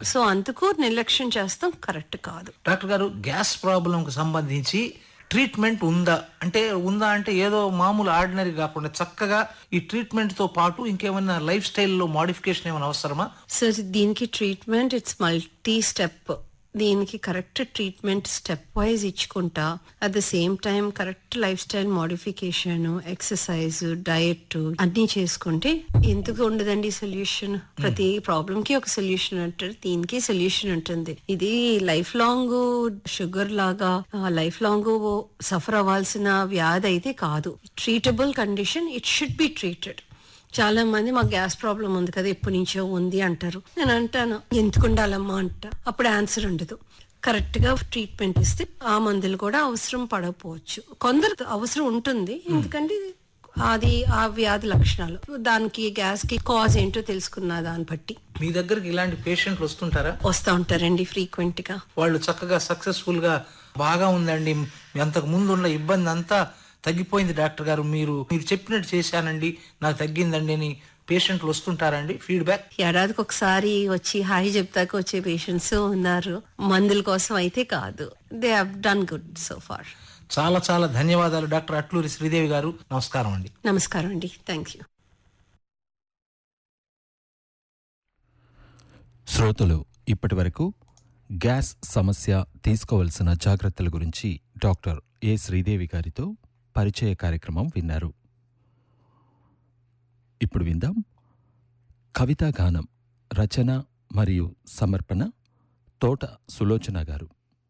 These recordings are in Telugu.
సో అందుకు నిర్లక్ష్యం చేస్తాం కరెక్ట్ కాదు డాక్టర్ గారు గ్యాస్ ప్రాబ్లంకు సంబంధించి ట్రీట్మెంట్ ఉందా అంటే ఉందా అంటే ఏదో మామూలు ఆర్డినరీ కాకుండా చక్కగా ఈ ట్రీట్మెంట్ తో పాటు ఇంకేమైనా లైఫ్ స్టైల్లో మోడిఫికేషన్ ఏమైనా అవసరమా సో దీనికి ట్రీట్మెంట్ ఇట్స్ మల్టీ స్టెప్ దీనికి కరెక్ట్ ట్రీట్మెంట్ స్టెప్ వైజ్ ఇచ్చుకుంటా at the same time correct lifestyle modification exercise diet అన్ని చేసుకుంటే ఎందుకు ఉండదండి సొల్యూషన్ ప్రతి ప్రాబ్లం కి ఒక సొల్యూషన్ ఉంటుంది దీనికి సొల్యూషన్ ఉంటుంది ఇది లైఫ్ లాంగ్ షుగర్ లాగా లైఫ్ లాంగ్ సఫర్ అవ్వాల్సిన వ్యాధి అయితే కాదు treatable condition it should be treated చాలా మంది మాకు గ్యాస్ ప్రాబ్లం ఉంది కదా ఎప్పటి నుంచో ఉంది అంటారు నేను అంటాను ఎందుకు ఉండాలమ్మా అంట అప్పుడు ఆన్సర్ ఉండదు కరెక్ట్ గా ట్రీట్మెంట్ ఇస్తే ఆ మందులు కూడా అవసరం పడకపోవచ్చు కొందరు అవసరం ఉంటుంది ఎందుకంటే అది ఆ వ్యాధి లక్షణాలు దానికి గ్యాస్ కి కాజ్ ఏంటో తెలుసుకున్న దాన్ని బట్టి మీ దగ్గరికి ఇలాంటి పేషెంట్లు వస్తుంటారా వస్తూ ఉంటారండి ఫ్రీక్వెంట్ గా వాళ్ళు చక్కగా సక్సెస్ఫుల్ గా బాగా ఉందండి అంతకు ముందు ఉన్న ఇబ్బంది అంతా తగ్గిపోయింది డాక్టర్ గారు మీరు మీరు చెప్పినట్టు చేశానండి నాకు తగ్గిందండి అని పేషెంట్లు వస్తుంటారండి ఫీడ్బ్యాక్ ఏడాదికి ఒకసారి వచ్చి హాయ్ చెప్తాక వచ్చే పేషెంట్స్ ఉన్నారు మందుల కోసం అయితే కాదు they have done good so far చాలా చాలా ధన్యవాదాలు డాక్టర్ అట్లూరి శ్రీదేవి గారు నమస్కారం అండి నమస్కారం అండి థ్యాంక్ యూ శ్రోతలు ఇప్పటి వరకు గ్యాస్ సమస్య తీసుకోవలసిన జాగ్రత్తల గురించి డాక్టర్ ఏ శ్రీదేవి గారితో పరిచయ కార్యక్రమం విన్నారు ఇప్పుడు విందాం కవితా గానం రచన మరియు సమర్పణ తోట సులోచన గారు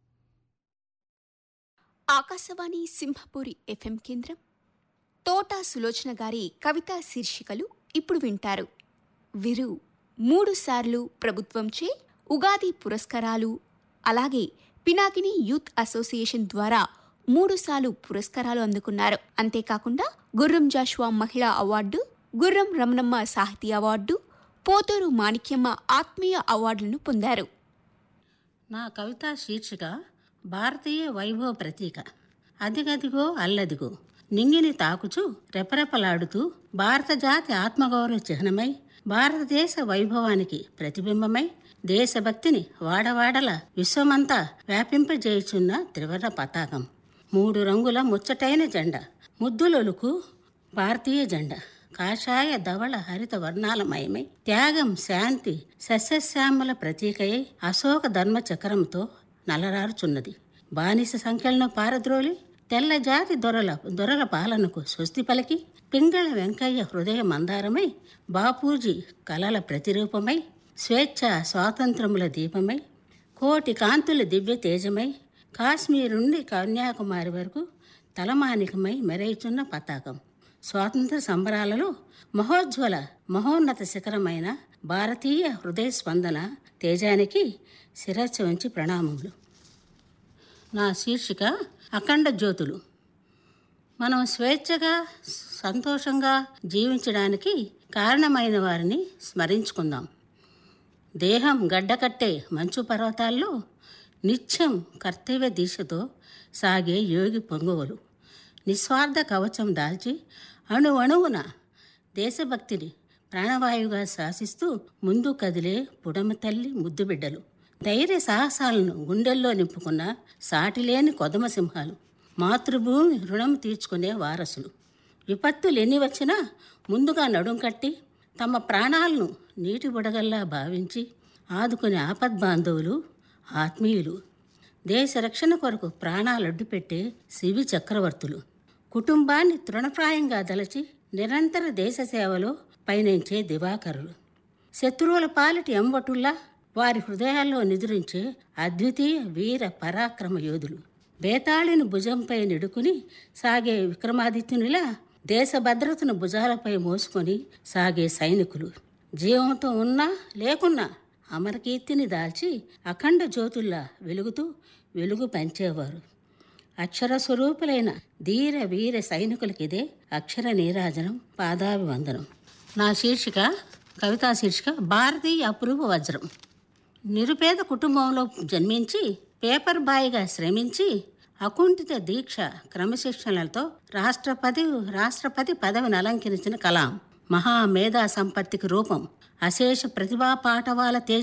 ఆకాశవాణి సింహపూరి ఎఫ్ఎం కేంద్రం తోట సులోచన గారి కవితా శీర్షికలు ఇప్పుడు వింటారు వీరు మూడుసార్లు ప్రభుత్వంచే ఉగాది పురస్కారాలు అలాగే పినాకిని యూత్ అసోసియేషన్ ద్వారా మూడుసార్లు పురస్కారాలు అందుకున్నారు అంతేకాకుండా గుర్రం జాషువా మహిళా అవార్డు గుర్రం రమణమ్మ సాహితీ అవార్డు పోతూరు మాణిక్యమ్మ ఆత్మీయ అవార్డులను పొందారు నా కవితా శీర్షిక భారతీయ వైభవ ప్రతీక అదిగదిగో అల్లదిగో నింగిని తాకుచు రెపరెపలాడుతూ భారత జాతి ఆత్మగౌరవ చిహ్నమై భారతదేశ వైభవానికి ప్రతిబింబమై దేశభక్తిని వాడవాడల విశ్వమంతా వ్యాపింపజేయుచున్న త్రివర్ణ పతాకం మూడు రంగుల ముచ్చటైన జెండా ముద్దులొలుకు భారతీయ జెండా కాషాయ ధవళ హరిత వర్ణాలమయమై త్యాగం శాంతి సస్యశ్యామల ప్రతీకయై అశోక ధర్మ చక్రంతో నలరారుచున్నది బానిస సంఖ్యలను పారద్రోలి తెల్ల జాతి దొరల దొరల పాలనకు స్వస్తి పలికి పింగళ వెంకయ్య హృదయ మందారమై బాపూజీ కలల ప్రతిరూపమై స్వేచ్ఛ స్వాతంత్రముల దీపమై కోటి కాంతుల దివ్య తేజమై కాశ్మీర్ నుండి కన్యాకుమారి వరకు తలమానికమై మెరైచున్న పతాకం స్వాతంత్ర సంబరాలలో మహోజ్వల మహోన్నత శిఖరమైన భారతీయ హృదయ స్పందన తేజానికి శిరస్సు వంచి ప్రణామములు నా శీర్షిక అఖండ జ్యోతులు మనం స్వేచ్ఛగా సంతోషంగా జీవించడానికి కారణమైన వారిని స్మరించుకుందాం దేహం గడ్డకట్టే మంచు పర్వతాల్లో నిత్యం కర్తవ్య దీక్షతో సాగే యోగి పొంగువలు నిస్వార్థ కవచం దాల్చి అణు అణువున దేశభక్తిని ప్రాణవాయువుగా శాసిస్తూ ముందు కదిలే పుడమ తల్లి ముద్దుబిడ్డలు ధైర్య సాహసాలను గుండెల్లో నింపుకున్న సాటిలేని కొదమ సింహాలు మాతృభూమి రుణం తీర్చుకునే వారసులు విపత్తులు ఎన్ని వచ్చినా ముందుగా నడుం కట్టి తమ ప్రాణాలను నీటి బుడగల్లా భావించి ఆదుకునే ఆపద్బాంధవులు ఆత్మీయులు దేశ రక్షణ కొరకు ప్రాణాలు అడ్డుపెట్టే శివి చక్రవర్తులు కుటుంబాన్ని తృణప్రాయంగా దలచి నిరంతర దేశ సేవలో పయనించే దివాకరులు శత్రువుల పాలిటి ఎంబటుల్లా వారి హృదయాల్లో నిద్రించే అద్వితీయ వీర పరాక్రమ యోధులు బేతాళిని భుజంపై నిడుకుని సాగే విక్రమాదిత్యునిలా దేశ భద్రతను భుజాలపై మోసుకొని సాగే సైనికులు జీవంతో ఉన్నా లేకున్నా అమరకీర్తిని దాల్చి అఖండ జ్యోతుల్లా వెలుగుతూ వెలుగు పంచేవారు అక్షర స్వరూపులైన ధీర వీర సైనికులకిదే అక్షర నీరాజనం పాదాభివందనం నా శీర్షిక కవితా శీర్షిక భారతీయ అపురూప వజ్రం నిరుపేద కుటుంబంలో జన్మించి పేపర్ బాయ్గా శ్రమించి అకుంఠిత దీక్ష క్రమశిక్షణలతో రాష్ట్రపతి రాష్ట్రపతి పదవిని అలంకరించిన కలాం మహామేధా సంపత్తికి రూపం అశేష ప్రతిభా పాఠవాల తేజం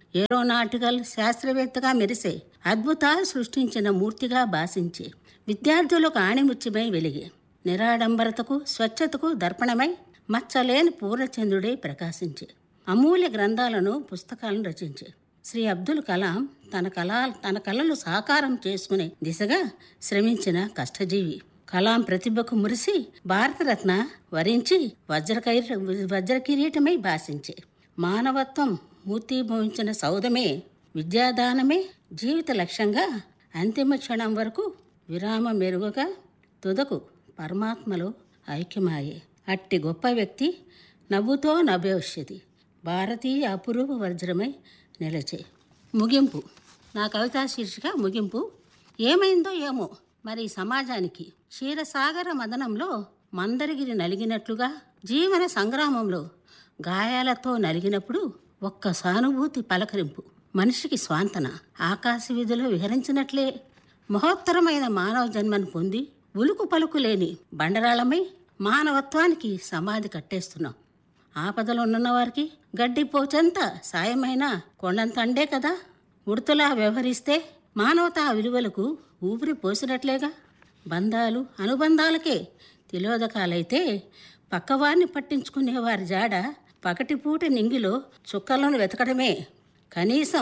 ఏరోనాటికల్ శాస్త్రవేత్తగా మెరిసే అద్భుతాలు సృష్టించిన మూర్తిగా భాషించి విద్యార్థులకు ఆణిముత్యమై వెలిగి నిరాడంబరతకు స్వచ్ఛతకు దర్పణమై మచ్చలేని పూర్ణచంద్రుడే ప్రకాశించే అమూల్య గ్రంథాలను పుస్తకాలను రచించే శ్రీ అబ్దుల్ కలాం తన కళా తన కళలు సాకారం చేసుకునే దిశగా శ్రమించిన కష్టజీవి కలాం ప్రతిభకు మురిసి భారతరత్న వరించి వజ్రకై వజ్రకిరీటమై భాషించే మానవత్వం మూర్తిభవించిన సౌధమే విద్యాదానమే జీవిత లక్ష్యంగా అంతిమ క్షణం వరకు విరామ మెరుగుగా తుదకు పరమాత్మలో ఐక్యమాయే అట్టి గొప్ప వ్యక్తి నవ్వుతో నభవిష్యతి భారతీయ అపురూప వజ్రమై నిలచే ముగింపు నా కవితా శీర్షిక ముగింపు ఏమైందో ఏమో మరి ఈ సమాజానికి క్షీరసాగర మదనంలో మందరగిరి నలిగినట్లుగా జీవన సంగ్రామంలో గాయాలతో నలిగినప్పుడు ఒక్క సానుభూతి పలకరింపు మనిషికి స్వాంతన ఆకాశ వీధిలో విహరించినట్లే మహోత్తరమైన మానవ జన్మను పొంది ఉలుకు పలుకు లేని బండరాళమై మానవత్వానికి సమాధి కట్టేస్తున్నాం ఆపదలో ఉన్న వారికి గడ్డి పోచంత సాయమైన కొండంత అండే కదా ఉడతలా వ్యవహరిస్తే మానవతా విలువలకు ఊపిరి పోసినట్లేగా బంధాలు అనుబంధాలకే తిలోదకాలైతే పక్కవారిని పట్టించుకునే వారి జాడ పగటిపూట నింగిలో చుక్కలను వెతకడమే కనీసం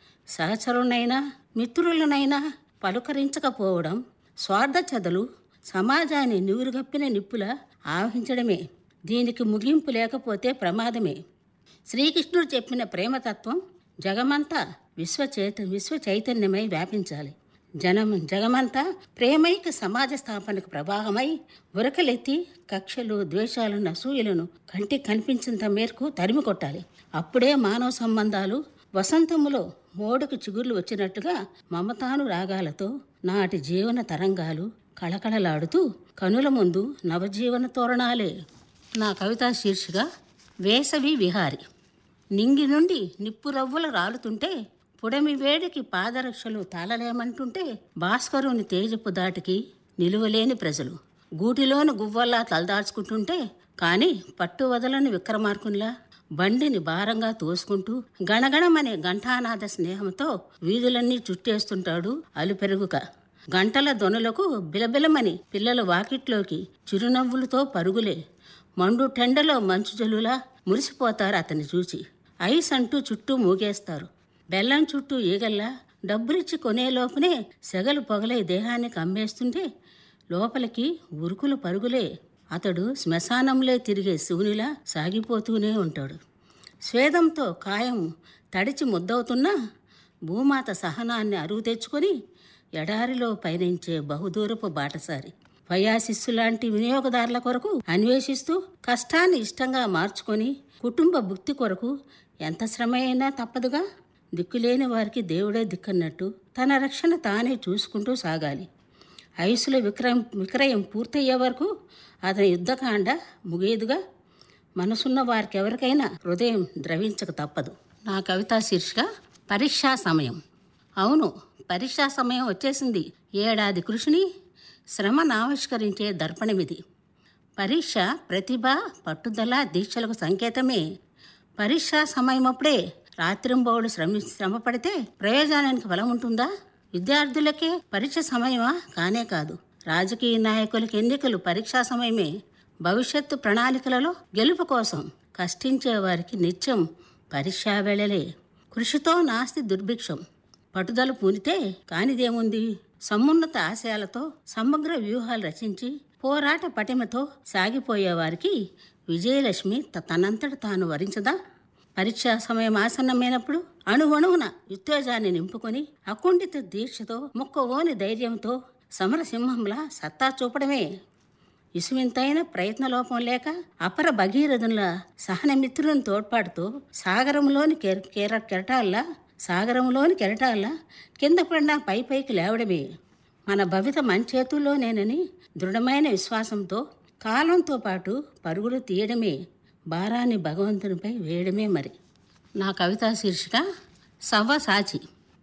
సహచరులనైనా మిత్రులనైనా పలుకరించకపోవడం స్వార్థ చెదలు సమాజాన్ని నివురుగప్పిన నిప్పుల ఆవహించడమే దీనికి ముగింపు లేకపోతే ప్రమాదమే శ్రీకృష్ణుడు చెప్పిన ప్రేమతత్వం జగమంతా విశ్వ చైత విశ్వ చైతన్యమై వ్యాపించాలి జనం జగమంతా ప్రేమైక సమాజ స్థాపనకు ప్రవాహమై ఉరకలెత్తి కక్షలు ద్వేషాలు అసూయలను కంటికి కనిపించినంత మేరకు తరిమి కొట్టాలి అప్పుడే మానవ సంబంధాలు వసంతములో మోడుకు చిగుర్లు వచ్చినట్టుగా మమతాను రాగాలతో నాటి జీవన తరంగాలు కళకళలాడుతూ కనుల ముందు నవజీవన తోరణాలే నా కవితా శీర్షిక వేసవి విహారి నింగి నుండి నిప్పురవ్వలు రాలుతుంటే పుడమి వేడికి పాదరక్షలు తాళలేమంటుంటే భాస్కరుని తేజపు దాటికి నిలువలేని ప్రజలు గూటిలోని గువ్వల్లా తలదాచుకుంటుంటే కాని పట్టు వదలని విక్రమార్కునిలా బండిని భారంగా తోసుకుంటూ గణగణమనే ఘంటానాద స్నేహంతో వీధులన్నీ చుట్టేస్తుంటాడు అలుపెరుగుక గంటల దొనలకు బిలబిలమని పిల్లల వాకిట్లోకి చిరునవ్వులతో పరుగులే మండు టెండలో మంచు జలులా మురిసిపోతారు అతన్ని చూసి ఐస్ అంటూ చుట్టూ మూగేస్తారు బెల్లం చుట్టూ ఈగల్లా డబ్బులిచ్చి కొనేలోపునే సెగలు పొగలే దేహానికి అమ్మేస్తుంటే లోపలికి ఉరుకులు పరుగులే అతడు శ్మశానంలో తిరిగే శివునిలా సాగిపోతూనే ఉంటాడు స్వేదంతో కాయం తడిచి ముద్దవుతున్నా భూమాత సహనాన్ని అరువు తెచ్చుకొని ఎడారిలో పయనించే బహుదూరపు బాటసారి వయాశిస్సు లాంటి వినియోగదారుల కొరకు అన్వేషిస్తూ కష్టాన్ని ఇష్టంగా మార్చుకొని కుటుంబ భుక్తి కొరకు ఎంత శ్రమ అయినా తప్పదుగా దిక్కులేని వారికి దేవుడే దిక్కన్నట్టు తన రక్షణ తానే చూసుకుంటూ సాగాలి ఐసుల విక్రయం విక్రయం పూర్తయ్యే వరకు అతని యుద్ధకాండ ముగేదుగా మనసున్న వారికి ఎవరికైనా హృదయం ద్రవించక తప్పదు నా కవితా శీర్షిక పరీక్షా సమయం అవును పరీక్షా సమయం వచ్చేసింది ఏడాది కృషిని శ్రమను ఆవిష్కరించే దర్పణమిది పరీక్ష ప్రతిభ పట్టుదల దీక్షలకు సంకేతమే పరీక్షా సమయమప్పుడే రాత్రింబౌడు శ్రమి శ్రమ పడితే ప్రయోజనానికి ఫలం ఉంటుందా విద్యార్థులకే పరీక్ష సమయమా కానే కాదు రాజకీయ నాయకులకు ఎన్నికలు పరీక్షా సమయమే భవిష్యత్తు ప్రణాళికలలో గెలుపు కోసం కష్టించే వారికి నిత్యం పరీక్షా వేళలే కృషితో నాస్తి దుర్భిక్షం పట్టుదల పూనితే కానిదేముంది సమున్నత ఆశయాలతో సమగ్ర వ్యూహాలు రచించి పోరాట పటిమతో సాగిపోయే వారికి విజయలక్ష్మి త- తనంతట తాను వరించదా పరీక్షా సమయం ఆసన్నమైనప్పుడు అణువణువున ఉత్తేజాన్ని నింపుకొని అకుంఠిత దీక్షతో మొక్కవోని ధైర్యంతో సమరసింహంలా సత్తా చూపడమే ఇసువింతైన ప్రయత్నలోపం లేక అపర భగీరథుల సహనమిత్రులను తోడ్పాటుతో సాగరంలోని కెర కెర కెరటాల్లా సాగరంలోని కెరటాల్లా కింద పడిన పై పైకి లేవడమే మన భవిత మన చేతుల్లోనేనని దృఢమైన విశ్వాసంతో కాలంతో పాటు పరుగులు తీయడమే భారాన్ని భగవంతునిపై వేయడమే మరి నా కవితా శీర్షిక సవ్వ సాచి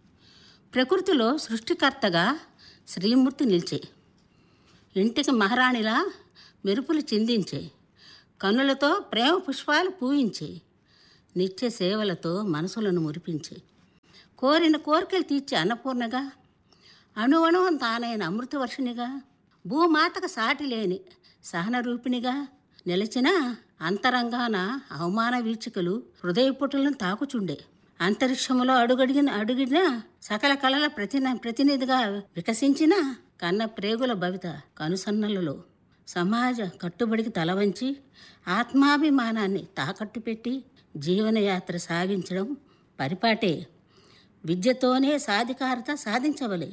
ప్రకృతిలో సృష్టికర్తగా శ్రీమూర్తి నిలిచే ఇంటికి మహారాణిలా మెరుపులు చిందించే కన్నులతో ప్రేమ పుష్పాలు పూయించే నిత్య సేవలతో మనసులను మురిపించే కోరిన కోరికలు తీర్చే అన్నపూర్ణగా అణువణువం తానైన అమృతవర్షినిగా భూమాతకు సాటి లేని సహనరూపిణిగా నిలిచిన అంతరంగాన అవమాన వీచికలు హృదయపుటులను తాకుచుండే అంతరిక్షములో అడుగడిగిన అడుగిన సకల కళల ప్రతి ప్రతినిధిగా వికసించిన కన్న ప్రేగుల భవిత కనుసన్నలలో సమాజ కట్టుబడికి తలవంచి ఆత్మాభిమానాన్ని తాకట్టు పెట్టి జీవనయాత్ర సాగించడం పరిపాటే విద్యతోనే సాధికారత సాధించవలే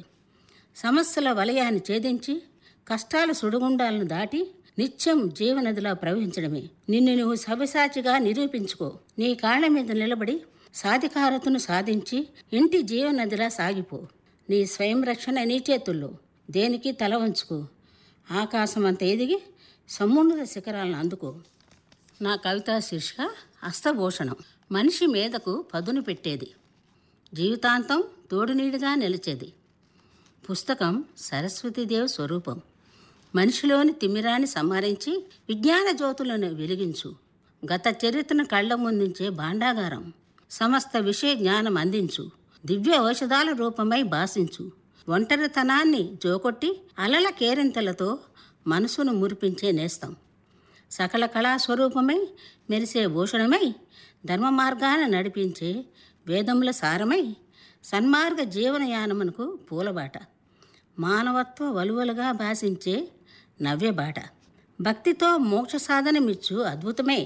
సమస్యల వలయాన్ని ఛేదించి కష్టాల సుడిగుండాలను దాటి నిత్యం జీవనదిలో ప్రవహించడమే నిన్ను నువ్వు సభసాచిగా నిరూపించుకో నీ కాళ్ళ మీద నిలబడి సాధికారతను సాధించి ఇంటి జీవనదిలా సాగిపో నీ స్వయం రక్షణ నీ చేతుల్లో దేనికి తల వంచుకో ఆకాశం అంత ఎదిగి సమున్నత శిఖరాలను అందుకో నా కవితా శీర్షిక హస్తభూషణం మనిషి మీదకు పదును పెట్టేది జీవితాంతం తోడునీడిగా నిలిచేది పుస్తకం సరస్వతీదేవి స్వరూపం మనిషిలోని తిమిరాన్ని సంహరించి విజ్ఞాన జ్యోతులను వెలిగించు గత చరిత్రను కళ్ళ ముందుంచే భాండాగారం సమస్త విషయ జ్ఞానం అందించు దివ్య ఔషధాల రూపమై భాషించు ఒంటరితనాన్ని జోకొట్టి అలల కేరింతలతో మనసును మురిపించే నేస్తం సకల కళాస్వరూపమై మెరిసే భూషణమై ధర్మ మార్గాన నడిపించే వేదముల సారమై సన్మార్గ జీవనయానమునకు పూలబాట మానవత్వ వలువలుగా భాషించే నవ్యబాట భక్తితో మోక్ష సాధనమిచ్చు అద్భుతమే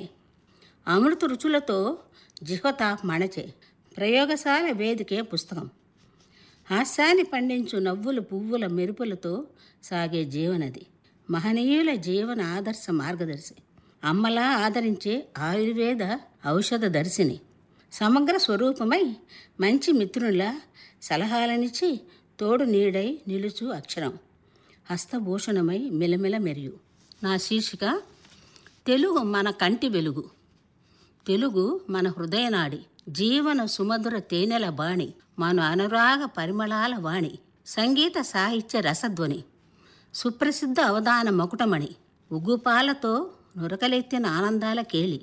అమృత రుచులతో జిహ్వత మణచే ప్రయోగశాల వేదికే పుస్తకం హాస్యాన్ని పండించు నవ్వుల పువ్వుల మెరుపులతో సాగే జీవనది మహనీయుల జీవన ఆదర్శ మార్గదర్శి అమ్మలా ఆదరించే ఆయుర్వేద ఔషధ దర్శిని సమగ్ర స్వరూపమై మంచి మిత్రునిలా సలహాలనిచ్చి తోడు నీడై నిలుచు అక్షరం హస్తభూషణమై మెలమెల మెరియు నా శీర్షిక తెలుగు మన కంటి వెలుగు తెలుగు మన హృదయనాడి జీవన సుమధుర తేనెల బాణి మన అనురాగ పరిమళాల వాణి సంగీత సాహిత్య రసధ్వని సుప్రసిద్ధ అవధాన మకుటమణి ఉగ్గుపాలతో నురకలెత్తిన ఆనందాల కేళి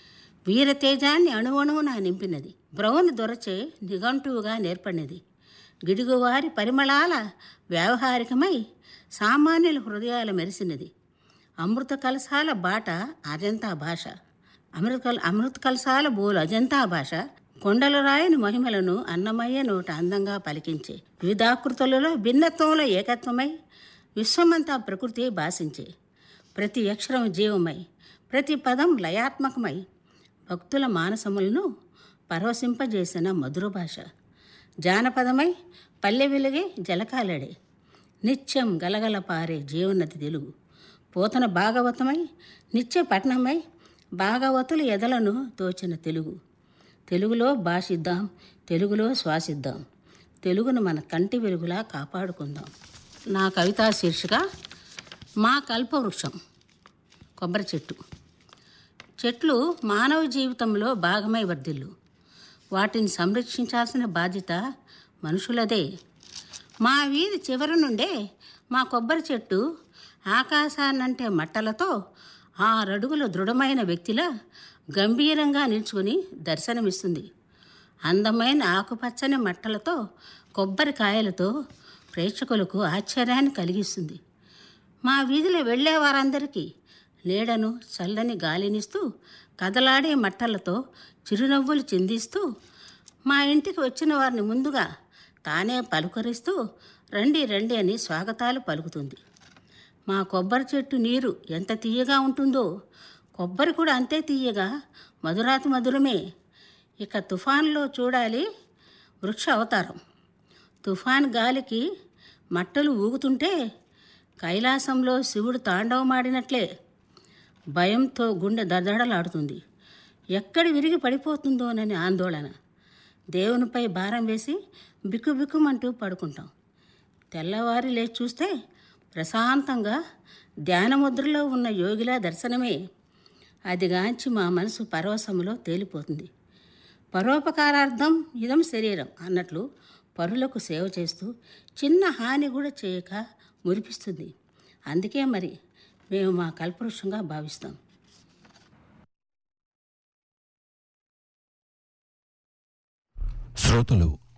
వీరతేజాన్ని అణువణువున నింపినది బ్రౌన్ దొరచే నిఘంటువుగా నేర్పడినది గిడుగువారి పరిమళాల వ్యావహారికమై సామాన్యుల హృదయాల మెరిసినది అమృత కలశాల బాట అజంతా భాష అమృత కల అమృత కలశాల బోలు అజంతా భాష కొండల రాయని మహిమలను అన్నమయ్య నోట అందంగా పలికించే వివిధాకృతులలో భిన్నత్వంలో ఏకత్వమై విశ్వమంతా ప్రకృతి భాషించే ప్రతి అక్షరం జీవమై ప్రతి పదం లయాత్మకమై భక్తుల మానసములను పరవశింపజేసిన మధుర భాష జానపదమై పల్లె వెలుగే జలకాలడే నిత్యం గలగల పారే జీవనది తెలుగు పోతన భాగవతమై నిత్య పట్నమై భాగవతుల ఎదలను తోచిన తెలుగు తెలుగులో భాషిద్దాం తెలుగులో శ్వాసిద్దాం తెలుగును మన కంటి వెలుగులా కాపాడుకుందాం నా కవితా శీర్షిక మా కల్పవృక్షం కొబ్బరి చెట్టు చెట్లు మానవ జీవితంలో భాగమై వర్ధిల్లు వాటిని సంరక్షించాల్సిన బాధ్యత మనుషులదే మా వీధి చివరి నుండే మా కొబ్బరి చెట్టు ఆకాశాన్నంటే మట్టలతో ఆరడుగుల దృఢమైన వ్యక్తిలా గంభీరంగా నిల్చుకుని దర్శనమిస్తుంది అందమైన ఆకుపచ్చని మట్టలతో కొబ్బరికాయలతో ప్రేక్షకులకు ఆశ్చర్యాన్ని కలిగిస్తుంది మా వీధిలో వెళ్ళే వారందరికీ నీడను చల్లని గాలినిస్తూ కదలాడే మట్టలతో చిరునవ్వులు చిందిస్తూ మా ఇంటికి వచ్చిన వారిని ముందుగా తానే పలుకరిస్తూ రండి రండి అని స్వాగతాలు పలుకుతుంది మా కొబ్బరి చెట్టు నీరు ఎంత తీయగా ఉంటుందో కొబ్బరి కూడా అంతే తీయగా మధురాతి మధురమే ఇక తుఫాన్లో చూడాలి వృక్ష అవతారం తుఫాన్ గాలికి మట్టలు ఊగుతుంటే కైలాసంలో శివుడు తాండవమాడినట్లే భయంతో గుండె దడదడలాడుతుంది ఎక్కడ విరిగి పడిపోతుందోనని ఆందోళన దేవునిపై భారం వేసి బిక్కుబిక్కుమంటూ పడుకుంటాం తెల్లవారి లేచి చూస్తే ప్రశాంతంగా ధ్యానముద్రలో ఉన్న యోగిలా దర్శనమే అదిగాంచి మా మనసు పరవశములో తేలిపోతుంది పరోపకారార్థం ఇదం శరీరం అన్నట్లు పరులకు సేవ చేస్తూ చిన్న హాని కూడా చేయక మురిపిస్తుంది అందుకే మరి మేము మా కల్పవృక్షంగా భావిస్తాం శ్రోతలు